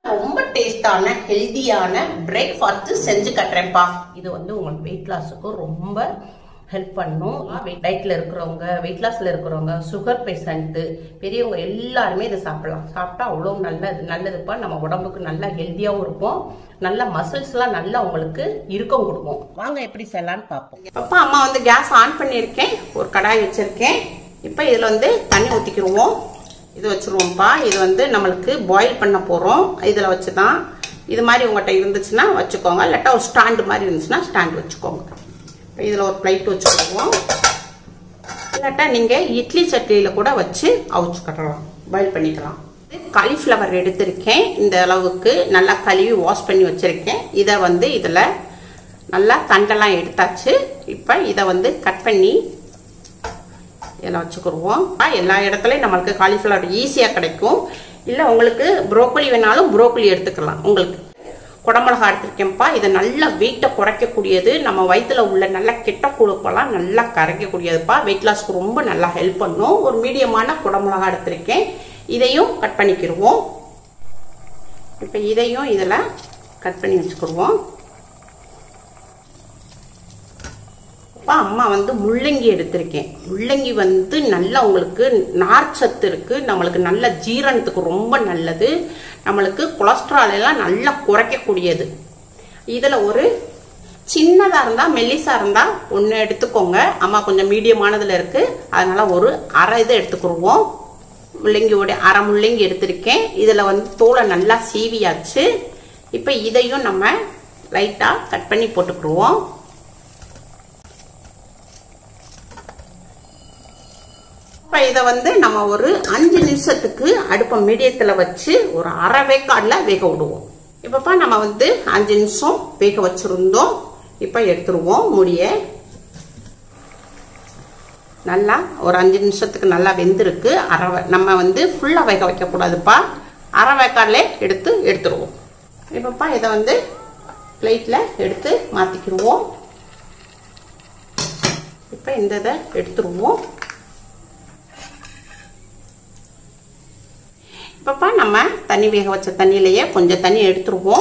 ரொம்ப டேஸ்டான ஹெல்தியான பிரேக்ஃபாஸ்ட் செஞ்சு கட்டுறேன்ப்பா இது வந்து உங்களுக்கு வெயிட் லாஸுக்கு ரொம்ப ஹெல்ப் பண்ணும் டயட்ல இருக்கிறவங்க வெயிட் லாஸ்ல இருக்கிறவங்க சுகர் பேஷண்ட்டு பெரியவங்க எல்லாருமே இதை சாப்பிடலாம் சாப்பிட்டா அவ்வளோ நல்லது நல்லதுப்பா நம்ம உடம்புக்கு நல்லா ஹெல்த்தியாகவும் இருக்கும் நல்ல மசில்ஸ்லாம் நல்லா உங்களுக்கு இறுக்கம் கொடுக்கும் வாங்க எப்படி செய்யலாம்னு பார்ப்போம் அப்பா அம்மா வந்து கேஸ் ஆன் பண்ணியிருக்கேன் ஒரு கடாய் வச்சிருக்கேன் இப்போ இதில் வந்து தண்ணி ஊற்றிக்கிடுவோம் இது வச்சுருவோம்ப்பா இது வந்து நம்மளுக்கு பாயில் பண்ண போகிறோம் இதில் வச்சு தான் இது மாதிரி உங்கள்கிட்ட இருந்துச்சுன்னா வச்சுக்கோங்க இல்லாட்டா ஒரு ஸ்டாண்டு மாதிரி இருந்துச்சுன்னா ஸ்டாண்டு வச்சுக்கோங்க இப்போ இதில் ஒரு பிளேட் வச்சுக்குவோம் இல்லாட்டா நீங்கள் இட்லி சட்னியில் கூட வச்சு அவிச்சு கட்டலாம் பாயில் பண்ணிக்கலாம் காலிஃப்ளவர் எடுத்திருக்கேன் இந்த அளவுக்கு நல்லா கழுவி வாஷ் பண்ணி வச்சுருக்கேன் இதை வந்து இதில் நல்லா தண்டெல்லாம் எடுத்தாச்சு இப்போ இதை வந்து கட் பண்ணி இதில் வச்சுக்கிடுவோம் எல்லா இடத்துலையும் நம்மளுக்கு காலிஃப்ளவர் ஈஸியாக கிடைக்கும் இல்லை உங்களுக்கு புரோக்கோலி வேணாலும் புரோக்கோலி எடுத்துக்கலாம் உங்களுக்கு குடமிளகா எடுத்திருக்கேன்ப்பா இது நல்லா வெயிட்டை குறைக்கக்கூடியது நம்ம வயிற்றுல உள்ள நல்ல கெட்ட கொழுப்பெல்லாம் நல்லா கரைக்கக்கூடியதுப்பா வெயிட் லாஸ்க்கு ரொம்ப நல்லா ஹெல்ப் பண்ணும் ஒரு மீடியமான குடமிளகா எடுத்திருக்கேன் இதையும் கட் பண்ணிக்கிடுவோம் இப்போ இதையும் இதில் கட் பண்ணி வச்சுக்கிடுவோம் அப்பா அம்மா வந்து முள்ளங்கி எடுத்திருக்கேன் முள்ளங்கி வந்து நல்லா உங்களுக்கு நார்ச்சத்து இருக்கு நம்மளுக்கு நல்ல ஜீரணத்துக்கு ரொம்ப நல்லது நம்மளுக்கு கொலஸ்ட்ரால் எல்லாம் நல்லா குறைக்கக்கூடியது இதில் ஒரு சின்னதாக இருந்தால் மெல்லிஸாக இருந்தால் ஒன்று எடுத்துக்கோங்க அம்மா கொஞ்சம் மீடியமானதில் இருக்கு அதனால ஒரு அரை இதை எடுத்துக்கிடுவோம் முள்ளங்கியோட அரை முள்ளங்கி எடுத்திருக்கேன் இதில் வந்து தோலை நல்லா சீவியாச்சு இப்போ இதையும் நம்ம லைட்டாக கட் பண்ணி போட்டுக்கிடுவோம் இப்போ இதை வந்து நம்ம ஒரு அஞ்சு நிமிஷத்துக்கு அடுப்பை மீடியத்தில் வச்சு ஒரு அரை வேக்காடில் வேக விடுவோம் இப்போப்பா நம்ம வந்து அஞ்சு நிமிஷம் வேக வச்சுருந்தோம் இப்போ எடுத்துருவோம் முடிய நல்லா ஒரு அஞ்சு நிமிஷத்துக்கு நல்லா வெந்திருக்கு அரை நம்ம வந்து ஃபுல்லாக வேக வைக்கக்கூடாதுப்பா அரை வேக்காடில் எடுத்து எடுத்துருவோம் இப்போப்பா இதை வந்து பிளேட்டில் எடுத்து மாற்றிக்கிடுவோம் இப்போ இந்த இதை எடுத்துருவோம் இப்பப்பா நம்ம தண்ணி வேக வச்ச தண்ணியிலேயே கொஞ்சம் தண்ணி எடுத்துருவோம்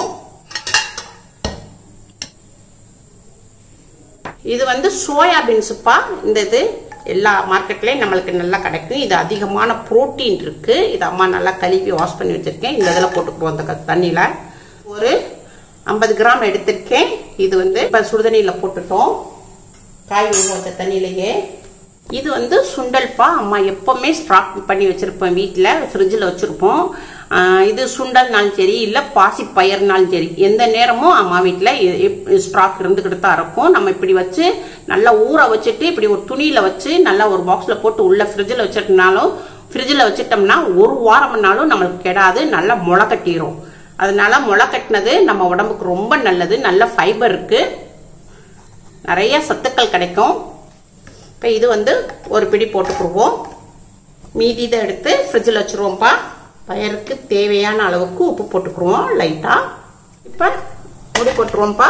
இது வந்து சோயா பீன்ஸுப்பா இந்த இது எல்லா மார்க்கெட்லேயும் நம்மளுக்கு நல்லா கிடைக்கும் இது அதிகமான புரோட்டீன் இருக்கு இது அம்மா நல்லா கழுவி வாஷ் பண்ணி வச்சிருக்கேன் இந்த இதில் போட்டுக்குவோம் அந்த தண்ணியில் ஒரு ஐம்பது கிராம் எடுத்திருக்கேன் இது வந்து இப்போ சுடுதண்ணியில் போட்டுட்டோம் காய் வேக வச்ச தண்ணியிலேயே இது வந்து சுண்டல்ப்பா அம்மா எப்போவுமே ஸ்டாக் பண்ணி வச்சுருப்போம் வீட்டில் ஃப்ரிட்ஜில் வச்சுருப்போம் இது சுண்டல்னாலும் சரி இல்லை பாசி பயிர்னாலும் சரி எந்த நேரமும் அம்மா வீட்டில் ஸ்டாக் இருந்துக்கிட்டு தான் இருக்கும் நம்ம இப்படி வச்சு நல்லா ஊற வச்சுட்டு இப்படி ஒரு துணியில் வச்சு நல்லா ஒரு பாக்ஸில் போட்டு உள்ள ஃப்ரிட்ஜில் வச்சுட்டனாலும் ஃப்ரிட்ஜில் வச்சுட்டோம்னா ஒரு வாரம்னாலும் நம்மளுக்கு கெடாது நல்லா முளை கட்டிடும் அதனால முளை கட்டினது நம்ம உடம்புக்கு ரொம்ப நல்லது நல்ல ஃபைபர் இருக்கு நிறைய சத்துக்கள் கிடைக்கும் இப்போ இது வந்து ஒரு பிடி போட்டுக்குருவோம் மீதி இதை எடுத்து ஃப்ரிட்ஜில் வச்சுருவோம்ப்பா பயருக்கு தேவையான அளவுக்கு உப்பு போட்டுக்குருவோம் லைட்டாக இப்போ மூடி போட்டுருவோம்ப்பா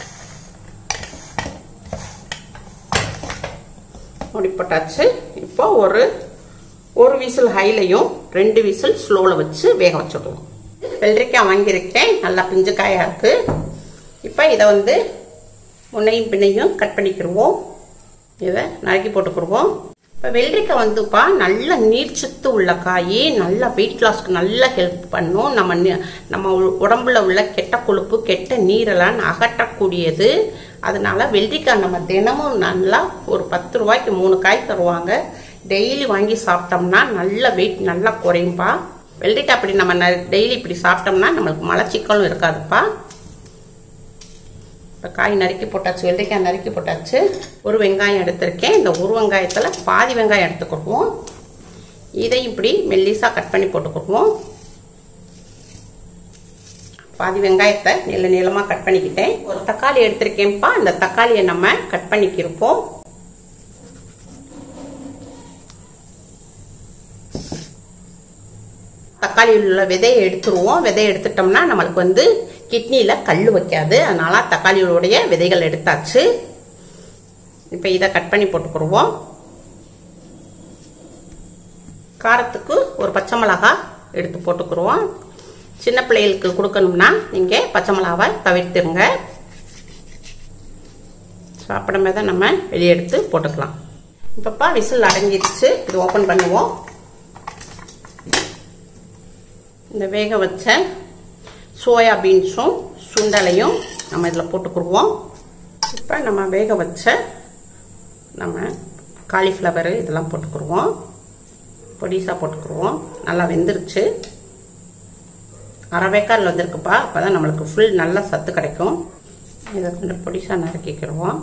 மூடி போட்டாச்சு இப்போ ஒரு ஒரு விசில் ஹைலையும் ரெண்டு விசில் ஸ்லோவில் வச்சு வேக வச்சுடுவோம் வெள்ளரிக்காய் வாங்கியிருக்கேன் நல்லா பிஞ்சு காயாக இருக்குது இப்போ இதை வந்து முன்னையும் பின்னையும் கட் பண்ணிக்கிடுவோம் இதை நறுக்கி போட்டுக்கிடுவோம் இப்போ வெள்ளரிக்காய் வந்துப்பா நல்ல நீர்ச்சத்து உள்ள காய் நல்ல வெயிட் லாஸ்க்கு நல்லா ஹெல்ப் பண்ணும் நம்ம நம்ம உடம்புல உள்ள கெட்ட கொழுப்பு கெட்ட நீரெல்லாம் அகற்றக்கூடியது அதனால வெள்ளரிக்காய் நம்ம தினமும் நல்லா ஒரு பத்து ரூபாய்க்கு மூணு காய் தருவாங்க டெய்லி வாங்கி சாப்பிட்டோம்னா நல்ல வெயிட் நல்லா குறையும்பா வெள்ளரிக்காய் அப்படி நம்ம டெய்லி இப்படி சாப்பிட்டோம்னா நம்மளுக்கு மலச்சிக்கலும் இருக்காதுப்பா இப்போ காய் நறுக்கி போட்டாச்சு வெள்ளரிக்காய் நறுக்கி போட்டாச்சு ஒரு வெங்காயம் எடுத்திருக்கேன் இந்த ஒரு வெங்காயத்தில் பாதி வெங்காயம் எடுத்துக்கிடுவோம் இதையும் இப்படி மெல்லிஸாக கட் பண்ணி போட்டுக்கிடுவோம் பாதி வெங்காயத்தை நீள நீளமாக கட் பண்ணிக்கிட்டேன் ஒரு தக்காளி எடுத்திருக்கேன்ப்பா இந்த தக்காளியை நம்ம கட் பண்ணிக்கிருப்போம் தக்காளியில் உள்ள விதையை எடுத்துருவோம் விதையை எடுத்துட்டோம்னா நம்மளுக்கு வந்து கிட்னியில் கல் வைக்காது அதனால தக்காளியோடைய விதைகள் எடுத்தாச்சு இப்போ இதை கட் பண்ணி போட்டுக்கிடுவோம் காரத்துக்கு ஒரு பச்சை மிளகாய் எடுத்து போட்டுக்கிடுவோம் சின்ன பிள்ளைகளுக்கு கொடுக்கணும்னா நீங்கள் பச்சை மிளகாவை தவிர்த்துருங்க ஸோ அப்புறமே தான் நம்ம வெளியே எடுத்து போட்டுக்கலாம் இப்பப்பா விசில் அடங்கிடுச்சு இது ஓப்பன் பண்ணுவோம் இந்த வேக வச்ச சோயா பீன்ஸும் சுண்டலையும் நம்ம இதில் போட்டுக்குருவோம் இப்போ நம்ம வேக வச்ச நம்ம காலிஃப்ளவரு இதெல்லாம் போட்டுக்குருவோம் பொடிசாக போட்டுக்குருவோம் நல்லா வெந்துருச்சு அரை வேக்கால் வந்திருக்குப்பா அப்போ தான் நம்மளுக்கு ஃபுல் நல்ல சத்து கிடைக்கும் இதை கொஞ்சம் பொடிசாக நறுக்கிக்கிடுவோம்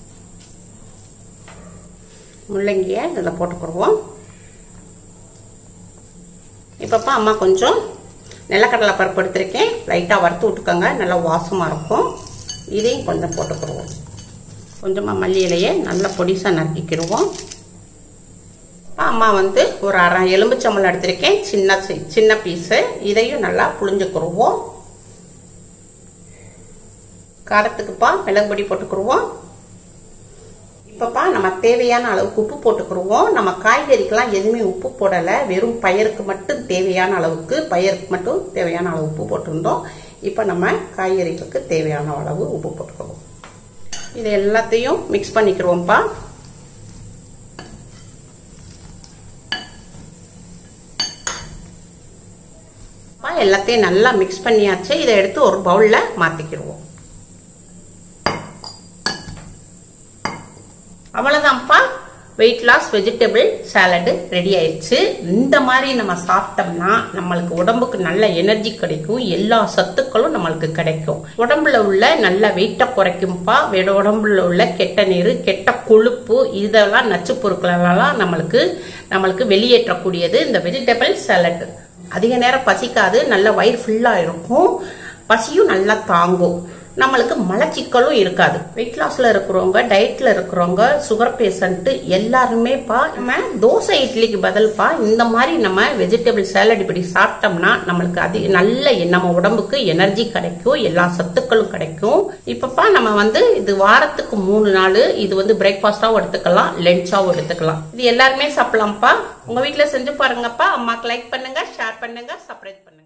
முள்ளங்கியை இதில் போட்டுக்கிடுவோம் இப்பப்பா அம்மா கொஞ்சம் நிலக்கடலை பருப்பு எடுத்திருக்கேன் லைட்டாக வறுத்து விட்டுக்கோங்க நல்லா வாசமாக இருக்கும் இதையும் கொஞ்சம் போட்டுக்கிடுவோம் கொஞ்சமாக மல்லி இலையை நல்லா பொடிசாக நறுக்கிக்கிடுவோம் அம்மா வந்து ஒரு அரை எலும்புச்சம்பளம் எடுத்திருக்கேன் சின்ன சின்ன பீஸு இதையும் நல்லா புளிஞ்சுக்கிடுவோம் காரத்துக்குப்பா மிளகு பொடி போட்டுக்கிடுவோம் இப்பப்பா நம்ம தேவையான அளவுக்கு உப்பு போட்டுக்கிடுவோம் நம்ம காய்கறிக்கெல்லாம் எதுவுமே உப்பு போடலை வெறும் பயிருக்கு மட்டும் தேவையான அளவுக்கு பயிருக்கு மட்டும் தேவையான அளவு உப்பு போட்டிருந்தோம் இப்போ நம்ம காய்கறிகளுக்கு தேவையான அளவு உப்பு போட்டுக்கிடுவோம் இது எல்லாத்தையும் மிக்ஸ் பண்ணிக்கிறோம்ப்பா எல்லாத்தையும் நல்லா மிக்ஸ் பண்ணியாச்சு இதை எடுத்து ஒரு பவுலில் மாற்றிக்கிடுவோம் அவ்வளோதான்ப்பா weight loss vegetable salad ready ஆயிடுச்சு இந்த மாதிரி நம்ம சாப்பிட்டோம்னா நம்மளுக்கு உடம்புக்கு நல்ல எனர்ஜி கிடைக்கும் எல்லா சத்துக்களும் நம்மளுக்கு கிடைக்கும் உடம்புல உள்ள நல்ல வெயிட்டை குறைக்கும்பா உடம்புல உள்ள கெட்ட நீர் கெட்ட கொழுப்பு இதெல்லாம் நச்சு பொருட்களெல்லாம் நம்மளுக்கு நம்மளுக்கு வெளியேற்றக்கூடியது இந்த வெஜிடபிள் சாலட் அதிக நேரம் பசிக்காது நல்ல வயிறு ஃபுல்லாக இருக்கும் பசியும் நல்லா தாங்கும் நம்மளுக்கு மலச்சிக்கலும் இருக்காது வெயிட் லாஸ்ல இருக்கிறவங்க டயட்ல இருக்கிறவங்க சுகர் பேஷண்ட் எல்லாருமே பா நம்ம தோசை இட்லிக்கு பதில்ப்பா இந்த மாதிரி நம்ம வெஜிடபிள் சேலட் இப்படி சாப்பிட்டோம்னா நம்மளுக்கு அதிக நல்ல நம்ம உடம்புக்கு எனர்ஜி கிடைக்கும் எல்லா சத்துக்களும் கிடைக்கும் இப்பப்பா நம்ம வந்து இது வாரத்துக்கு மூணு நாள் இது வந்து பிரேக்ஃபாஸ்டாவும் எடுத்துக்கலாம் லஞ்சாவும் எடுத்துக்கலாம் இது எல்லாருமே சாப்பிடலாம்ப்பா உங்க வீட்டுல செஞ்சு பாருங்கப்பா அம்மாக்கு லைக் பண்ணுங்க ஷேர் பண்ணுங்க சப்ஸ்கிரைப் பண்ணுங்க